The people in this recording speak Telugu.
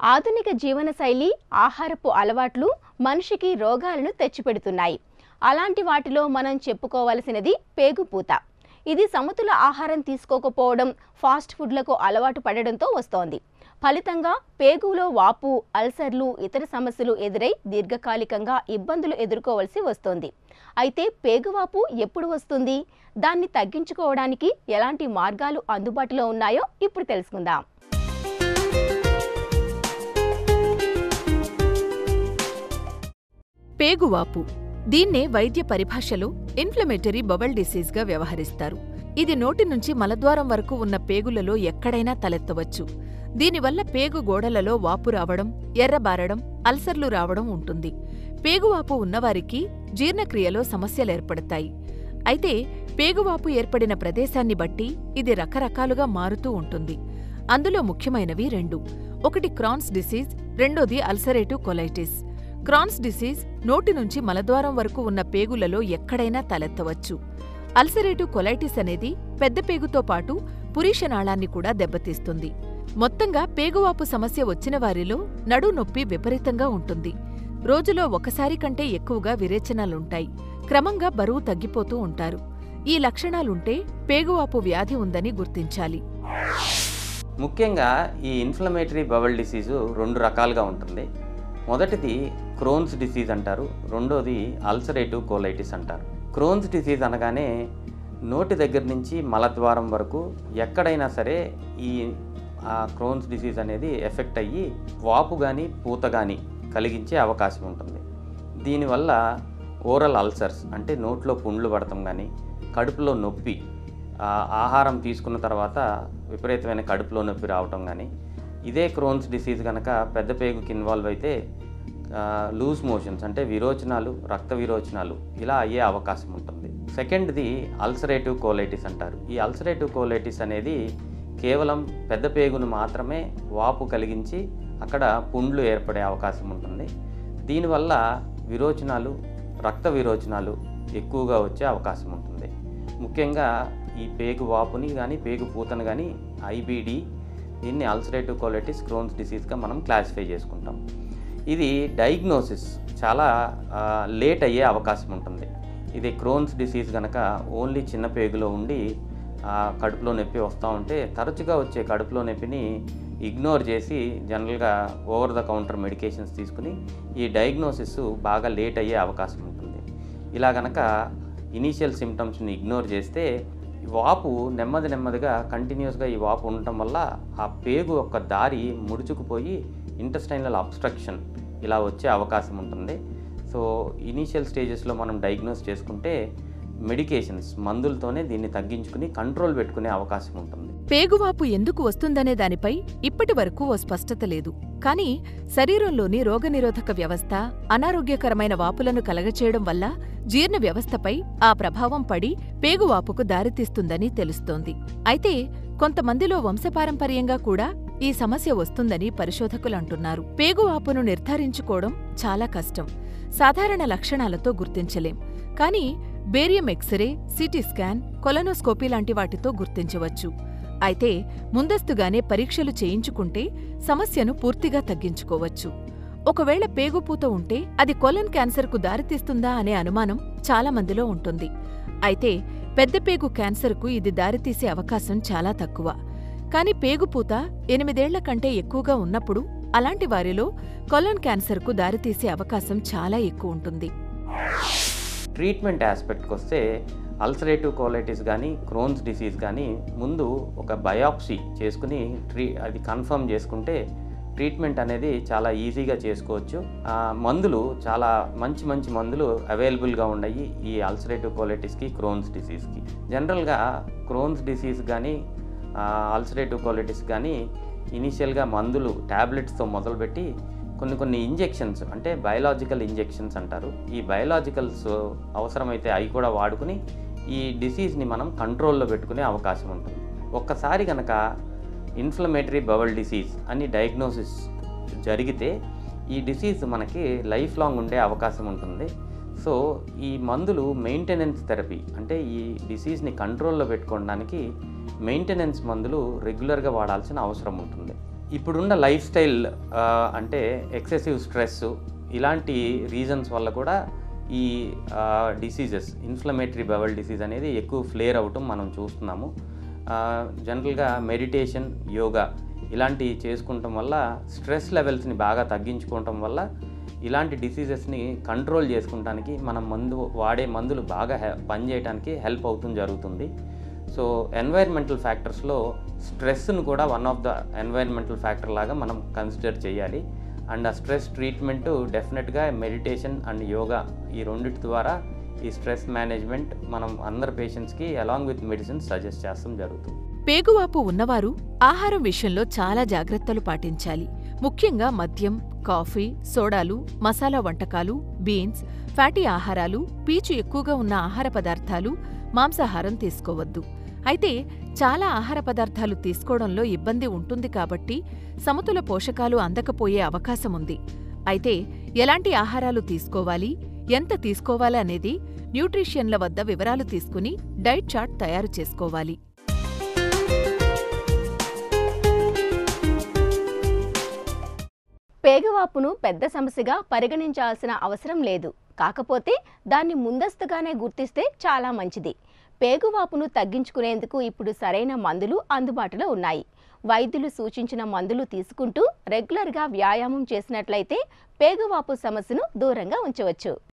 ఆధునిక జీవనశైలి ఆహారపు అలవాట్లు మనిషికి రోగాలను తెచ్చిపెడుతున్నాయి అలాంటి వాటిలో మనం చెప్పుకోవలసినది పేగుపూత ఇది సమతుల ఆహారం తీసుకోకపోవడం ఫాస్ట్ ఫుడ్లకు అలవాటు పడడంతో వస్తోంది ఫలితంగా పేగులో వాపు అల్సర్లు ఇతర సమస్యలు ఎదురై దీర్ఘకాలికంగా ఇబ్బందులు ఎదుర్కోవాల్సి వస్తోంది అయితే పేగువాపు ఎప్పుడు వస్తుంది దాన్ని తగ్గించుకోవడానికి ఎలాంటి మార్గాలు అందుబాటులో ఉన్నాయో ఇప్పుడు తెలుసుకుందాం పేగువాపు దీన్నే వైద్య పరిభాషలో ఇన్ఫ్లమేటరీ బవల్ డిసీజ్గా వ్యవహరిస్తారు ఇది నోటి నుంచి మలద్వారం వరకు ఉన్న పేగులలో ఎక్కడైనా తలెత్తవచ్చు దీనివల్ల పేగు గోడలలో వాపు రావడం ఎర్రబారడం అల్సర్లు రావడం ఉంటుంది పేగువాపు ఉన్నవారికి జీర్ణక్రియలో సమస్యలేర్పడతాయి అయితే పేగువాపు ఏర్పడిన ప్రదేశాన్ని బట్టి ఇది రకరకాలుగా మారుతూ ఉంటుంది అందులో ముఖ్యమైనవి రెండు ఒకటి క్రాన్స్ డిసీజ్ రెండోది అల్సరేటివ్ కొలైటిస్ క్రాన్స్ డిసీజ్ నోటి నుంచి మలద్వారం వరకు ఉన్న పేగులలో ఎక్కడైనా తలెత్తవచ్చు అల్సరేటివ్ కొలైటిస్ అనేది పెద్ద పేగుతో పాటు పురీషనాళాన్ని కూడా దెబ్బతీస్తుంది మొత్తంగా పేగువాపు సమస్య వచ్చిన వారిలో నడు నొప్పి విపరీతంగా ఉంటుంది రోజులో ఒకసారి కంటే ఎక్కువగా విరేచనాలుంటాయి క్రమంగా బరువు తగ్గిపోతూ ఉంటారు ఈ లక్షణాలుంటే పేగువాపు వ్యాధి ఉందని గుర్తించాలి ముఖ్యంగా ఈ ఇన్ఫ్లమేటరీ బవల్ డిసీజు రెండు రకాలుగా ఉంటుంది మొదటిది క్రోన్స్ డిసీజ్ అంటారు రెండోది అల్సరేటివ్ కోలైటిస్ అంటారు క్రోన్స్ డిసీజ్ అనగానే నోటి దగ్గర నుంచి మలద్వారం వరకు ఎక్కడైనా సరే ఈ ఆ క్రోన్స్ డిసీజ్ అనేది ఎఫెక్ట్ అయ్యి వాపు కానీ పూత కానీ కలిగించే అవకాశం ఉంటుంది దీనివల్ల ఓరల్ అల్సర్స్ అంటే నోట్లో పుండ్లు పడటం కానీ కడుపులో నొప్పి ఆ, ఆహారం తీసుకున్న తర్వాత విపరీతమైన కడుపులో నొప్పి రావటం కానీ ఇదే క్రోన్స్ డిసీజ్ కనుక పెద్ద పేగుకి ఇన్వాల్వ్ అయితే లూజ్ మోషన్స్ అంటే విరోచనాలు రక్త విరోచనాలు ఇలా అయ్యే అవకాశం ఉంటుంది సెకండ్ది అల్సరేటివ్ కోలైటిస్ అంటారు ఈ అల్సరేటివ్ కోలైటిస్ అనేది కేవలం పెద్ద పేగును మాత్రమే వాపు కలిగించి అక్కడ పుండ్లు ఏర్పడే అవకాశం ఉంటుంది దీనివల్ల విరోచనాలు రక్త విరోచనాలు ఎక్కువగా వచ్చే అవకాశం ఉంటుంది ముఖ్యంగా ఈ పేగు వాపుని కానీ పేగు పూతను కానీ ఐబీడి దీన్ని అల్సరేటివ్ కోలైటిస్ క్రోన్స్ డిసీజ్గా మనం క్లాసిఫై చేసుకుంటాం ఇది డయాగ్నోసిస్ చాలా లేట్ అయ్యే అవకాశం ఉంటుంది ఇది క్రోన్స్ డిసీజ్ కనుక ఓన్లీ చిన్న పేగులో ఉండి ఆ, కడుపులో నొప్పి వస్తూ ఉంటే తరచుగా వచ్చే కడుపులో నొప్పిని ఇగ్నోర్ చేసి జనరల్గా ఓవర్ ద కౌంటర్ మెడికేషన్స్ తీసుకుని ఈ డయాగ్నోసిస్ బాగా లేట్ అయ్యే అవకాశం ఉంటుంది ఇలా గనక ఇనీషియల్ సిమ్టమ్స్ని ఇగ్నోర్ చేస్తే ఈ వాపు నెమ్మది నెమ్మదిగా కంటిన్యూస్గా ఈ వాపు ఉండటం వల్ల ఆ పేగు యొక్క దారి ముడుచుకుపోయి ఇంటెస్టైనల్ అబ్స్ట్రక్షన్ ఇలా వచ్చే అవకాశం ఉంటుంది సో ఇనీషియల్ స్టేజెస్లో మనం డయాగ్నోస్ చేసుకుంటే మెడికేషన్స్ మందులతోనే దీన్ని తగ్గించుకుని కంట్రోల్ పెట్టుకునే అవకాశం ఉంటుంది పేగువాపు ఎందుకు వస్తుందనే దానిపై ఇప్పటి వరకు ఓ స్పష్టత లేదు కానీ శరీరంలోని రోగనిరోధక వ్యవస్థ అనారోగ్యకరమైన వాపులను కలగచేయడం వల్ల జీర్ణ వ్యవస్థపై ఆ ప్రభావం పడి పేగువాపుకు దారితీస్తుందని తెలుస్తోంది అయితే కొంతమందిలో వంశపారంపర్యంగా కూడా ఈ సమస్య వస్తుందని పరిశోధకులు అంటున్నారు పేగువాపును నిర్ధారించుకోవడం చాలా కష్టం సాధారణ లక్షణాలతో గుర్తించలేం కానీ barium X-ray CT scan colonoscopy లాంటి వాటితో గుర్తించవచ్చు అయితే ముందస్తుగానే పరీక్షలు చేయించుకుంటే సమస్యను పూర్తిగా తగ్గించుకోవచ్చు ఒకవేళ పేగుపూత ఉంటే అది కొలన్ క్యాన్సర్కు దారితీస్తుందా అనే అనుమానం చాలా మందిలో ఉంటుంది అయితే పెద్ద పేగు క్యాన్సర్కు ఇది దారితీసే అవకాశం చాలా తక్కువ కానీ పేగుపూత ఎనిమిదేళ్ల కంటే ఎక్కువగా ఉన్నప్పుడు అలాంటి వారిలో కొలన్ క్యాన్సర్కు దారితీసే అవకాశం చాలా ఎక్కువ ఉంటుంది ట్రీట్మెంట్ ఆస్పెక్ట్కి వస్తే అల్సరేటివ్ కోలైటిస్ కానీ క్రోన్స్ డిసీజ్ కానీ ముందు ఒక బయాప్సీ చేసుకుని ట్రీ అది కన్ఫర్మ్ చేసుకుంటే ట్రీట్మెంట్ అనేది చాలా ఈజీగా చేసుకోవచ్చు ఆ, మందులు చాలా మంచి మంచి మందులు అవైలబుల్గా ఉన్నాయి ఈ అల్సరేటివ్ కోలైటిస్కి క్రోన్స్ డిసీజ్కి జనరల్గా క్రోన్స్ డిసీజ్ కానీ అల్సరేటివ్ కోలైటిస్ కానీ ఇనీషియల్గా మందులు ట్యాబ్లెట్స్తో మొదలుపెట్టి కొన్ని కొన్ని ఇంజెక్షన్స్ అంటే బయలాజికల్ ఇంజెక్షన్స్ అంటారు ఈ బయలాజికల్స్ అవసరమైతే అవి కూడా వాడుకుని ఈ డిసీజ్ని మనం కంట్రోల్లో పెట్టుకునే అవకాశం ఉంటుంది ఒక్కసారి కనుక ఇన్ఫ్లమేటరీ బవల్ డిసీజ్ అని డయాగ్నోసిస్ జరిగితే ఈ డిసీజ్ మనకి లైఫ్ లాంగ్ ఉండే అవకాశం ఉంటుంది సో ఈ మందులు మెయింటెనెన్స్ థెరపీ అంటే ఈ డిసీజ్ని కంట్రోల్లో పెట్టుకోవడానికి మెయింటెనెన్స్ మందులు రెగ్యులర్గా వాడాల్సిన అవసరం ఉంటుంది ఇప్పుడున్న లైఫ్ స్టైల్ ఆ, అంటే ఎక్సెసివ్ స్ట్రెస్ ఇలాంటి రీజన్స్ వల్ల కూడా ఈ డిసీజెస్ ఇన్ఫ్లమేటరీ బవల్ డిసీజ్ అనేది ఎక్కువ ఫ్లేర్ అవటం మనం చూస్తున్నాము జనరల్గా మెడిటేషన్ యోగా ఇలాంటివి చేసుకుంటాం వల్ల స్ట్రెస్ లెవెల్స్ని బాగా తగ్గించుకోవటం వల్ల ఇలాంటి డిసీజెస్ని కంట్రోల్ చేసుకుంటానికి మనం మందు వాడే మందులు బాగా హె పనిచేయడానికి హెల్ప్ అవుతుంది జరుగుతుంది సో ఎన్వైర్మెంటల్ ఫ్యాక్టర్స్లో స్ట్రెస్ను కూడా one of the environmental factor లాగా మనం కన్సిడర్ చేయాలి అండ్ ఆ స్ట్రెస్ ట్రీట్మెంట్ డెఫినెట్గా మెడిటేషన్ అండ్ యోగా ఈ రెండిటి ద్వారా ఈ స్ట్రెస్ మేనేజ్మెంట్ మనం అందరు పేషెంట్స్కి అలాంగ్ విత్ మెడిసిన్ సజెస్ట్ చేస్తాం జరుగుతుంది పేగువాపు ఉన్నవారు ఆహారం విషయంలో చాలా జాగ్రత్తలు పాటించాలి ముఖ్యంగా మద్యం కాఫీ సోడాలు మసాలా వంటకాలు బీన్స్ ఫ్యాటీ ఆహారాలు పీచు ఎక్కువగా ఉన్న ఆహార పదార్థాలు మాంసాహారం తీసుకోవద్దు అయితే చాలా ఆహార పదార్థాలు తీసుకోవడంలో ఇబ్బంది ఉంటుంది కాబట్టి సమతుల పోషకాలు అందకపోయే అవకాశముంది అయితే ఎలాంటి ఆహారాలు తీసుకోవాలి ఎంత తీసుకోవాలి అనేది న్యూట్రిషియన్ల వద్ద వివరాలు తీసుకుని డైట్ చార్ట్ తయారు చేసుకోవాలి పేగవాపును పెద్ద సమస్యగా పరిగణించాల్సిన అవసరం లేదు కాకపోతే దాన్ని ముందస్తుగానే గుర్తిస్తే చాలా మంచిది పేగువాపును తగ్గించుకునేందుకు ఇప్పుడు సరైన మందులు అందుబాటులో ఉన్నాయి వైద్యులు సూచించిన మందులు తీసుకుంటూ రెగ్యులర్గా వ్యాయామం చేసినట్లయితే పేగువాపు సమస్యను దూరంగా ఉంచవచ్చు